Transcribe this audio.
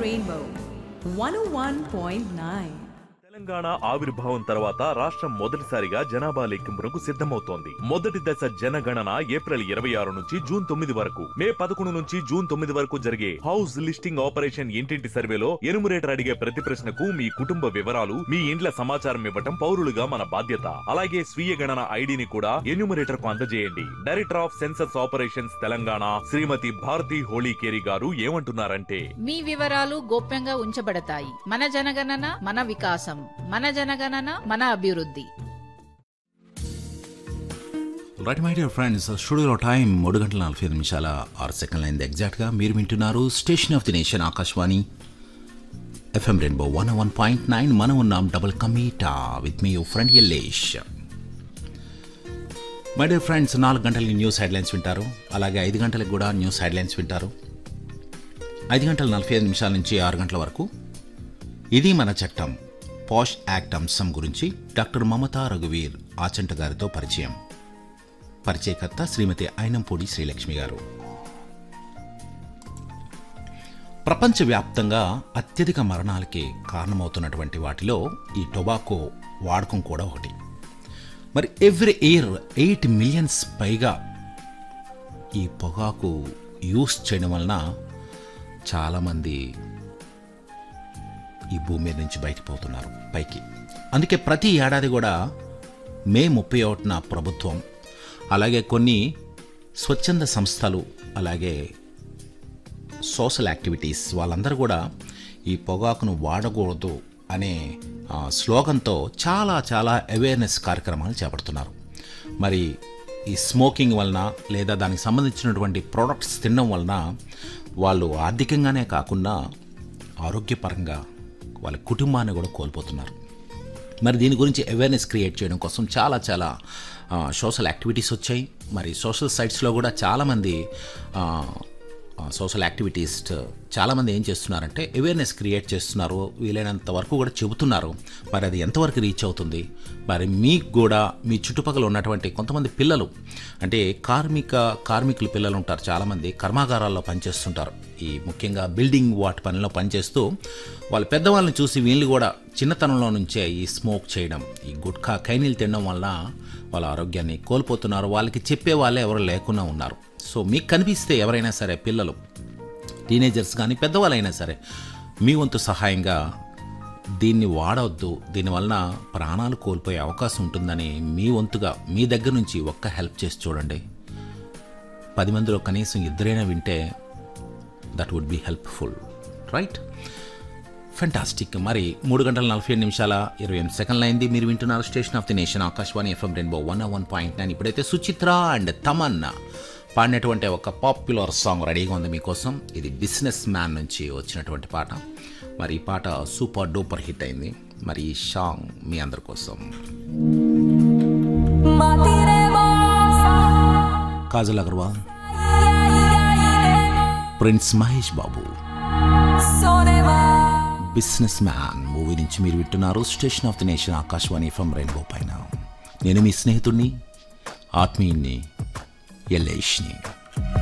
Rainbow 101.9. Telangana ఆవిర్భావం తర్వాత రాష్ట్రం మొదటిసారిగా జనాభా లెక్కింపునకు సిద్ధమవుతోంది మొదటి దశ జనగణన ఏప్రిల్ ఇరవై ఆరు నుంచి జూన్ తొమ్మిది వరకు మే పదకొండు నుంచి జూన్ తొమ్మిది వరకు జరిగే హౌస్ లిస్టింగ్ ఆపరేషన్ ఇంటింటి సర్వేలో ఎనుమరేటర్ అడిగే ప్రతి ప్రశ్నకు మీ కుటుంబ వివరాలు మీ ఇండ్ల సమాచారం ఇవ్వటం పౌరులుగా మన బాధ్యత అలాగే స్వీయ గణన ఐడిని కూడా ఎన్యూమరేటర్ కు అందజేయండి director of census operations Telangana Srimathi Bharathi Holikeri గారు ఏమంటున్నారంటే మీ వివరాలు గోప్యంగా ఉంచబడతాయి మన జనగణన మన వికాసం మన జనగణన మన అభివృద్ధి రైట్ మై డియర్ ఫ్రెండ్స్ స్టూడియోలో టైం మూడు గంటల నలభై ఐదు నిమిషాల ఆరు సెకండ్ల అయింది ఎగ్జాక్ట్గా మీరు వింటున్నారు station of the nation Akashvani FM rainbow one one point nine మనం ఉన్నాం డబుల్ కమీటా విత్ మీ you friend Yellesh my dear friends నాలుగు గంటలకి న్యూస్ హెడ్లైన్స్ వింటారు అలాగే ఐదు గంటలకు కూడా న్యూస్ హెడ్లైన్స్ వింటారు ఐదు గంటల నలభై ఐదు నిమిషాల నుంచి ఆరు గంటల వరకు ఇది మన చట్టం పాష్ యాక్ట్ అంశం గురించి డాక్టర్ మమతా రఘువీర్ ఆచంట గారితో పరిచయం పరిచయకర్త శ్రీమతి అయినంపూడి శ్రీలక్ష్మి గారు ప్రపంచవ్యాప్తంగా అత్యధిక మరణాలకి కారణమవుతున్నటువంటి వాటిలో ఈ టొబాకో వాడకం కూడా ఒకటి మరి ఎవ్రీ ఇయర్ ఎయిట్ మిలియన్స్ పైగా ఈ పొగాకు యూస్ చేయడం వలన చాలామంది ఈ భూమి మీద నుంచి బయటకు పోతున్నారు పైకి అందుకే ప్రతి ఏడాది కూడా మే ముప్పై ఒకటిన ప్రభుత్వం అలాగే కొన్ని స్వచ్ఛంద సంస్థలు అలాగే సోషల్ యాక్టివిటీస్ వాళ్ళందరూ కూడా ఈ పొగాకును వాడకూడదు అనే ఆ, స్లోగన్తో చాలా చాలా అవేర్నెస్ కార్యక్రమాలు చేపడుతున్నారు మరి ఈ స్మోకింగ్ వలన లేదా దానికి సంబంధించినటువంటి ప్రోడక్ట్స్ తినడం వలన వాళ్ళు ఆర్థికంగానే కాకుండా ఆరోగ్యపరంగా వాళ్ళ కుటుంబాన్ని కూడా కోల్పోతున్నారు మరి దీని గురించి అవేర్నెస్ క్రియేట్ చేయడం కోసం చాలా చాలా సోషల్ యాక్టివిటీస్ వచ్చాయి మరి సోషల్ సైట్స్లో కూడా చాలామంది సోషల్ యాక్టివిటీస్ట్ చాలామంది ఏం చేస్తున్నారంటే అవేర్నెస్ క్రియేట్ చేస్తున్నారు వీలైనంత వరకు కూడా చెబుతున్నారు మరి అది ఎంతవరకు రీచ్ అవుతుంది మరి మీకు కూడా మీ చుట్టుపక్కల ఉన్నటువంటి కొంతమంది పిల్లలు అంటే కార్మిక కార్మికుల పిల్లలు ఉంటారు చాలామంది కర్మాగారాల్లో పనిచేస్తుంటారు ఈ ముఖ్యంగా బిల్డింగ్ వాటి పనిలో పనిచేస్తూ వాళ్ళ పెద్దవాళ్ళని చూసి వీళ్ళు కూడా చిన్నతనంలో నుంచే ఈ స్మోక్ చేయడం ఈ గుట్కా కైనీలు తినడం వల్ల వాళ్ళ ఆరోగ్యాన్ని కోల్పోతున్నారు వాళ్ళకి చెప్పే వాళ్ళే ఎవరు లేకుండా ఉన్నారు సో మీకు కనిపిస్తే ఎవరైనా సరే పిల్లలు టీనేజర్స్ కానీ పెద్దవాళ్ళైనా సరే మీ వంతు సహాయంగా దీన్ని వాడవద్దు దీనివలన ప్రాణాలు కోల్పోయే అవకాశం ఉంటుందని మీ వంతుగా మీ దగ్గర నుంచి ఒక్క హెల్ప్ చేసి చూడండి పది మందిలో కనీసం ఇద్దరైనా వింటే that would be helpful right fantastic మరి మూడు గంటల నలభై ఏడు నిమిషాల ఇరవై ఎనిమిది సెకండ్లు అయింది మీరు వింటున్నారు station of the nation Akashvani FM rainbow one one point nine ఇప్పుడైతే సుచిత్ర అండ్ తమన్నా పాడినటువంటి ఒక పాపులర్ సాంగ్ రెడీగా ఉంది మీకోసం ఇది బిజినెస్ మ్యాన్ నుంచి వచ్చినటువంటి పాట మరి ఈ పాట సూపర్ డూపర్ హిట్ అయింది మరి ఈ సాంగ్ మీ అందరి కోసం Kajal Aggarwal prince Mahesh Babu businessman movie నుంచి మీరు వింటున్నారు station of the nation Akashvani FM rainbow పైన నేను మీ స్నేహితుడిని ఆత్మీయుణ్ణి ఎల్లేష్ని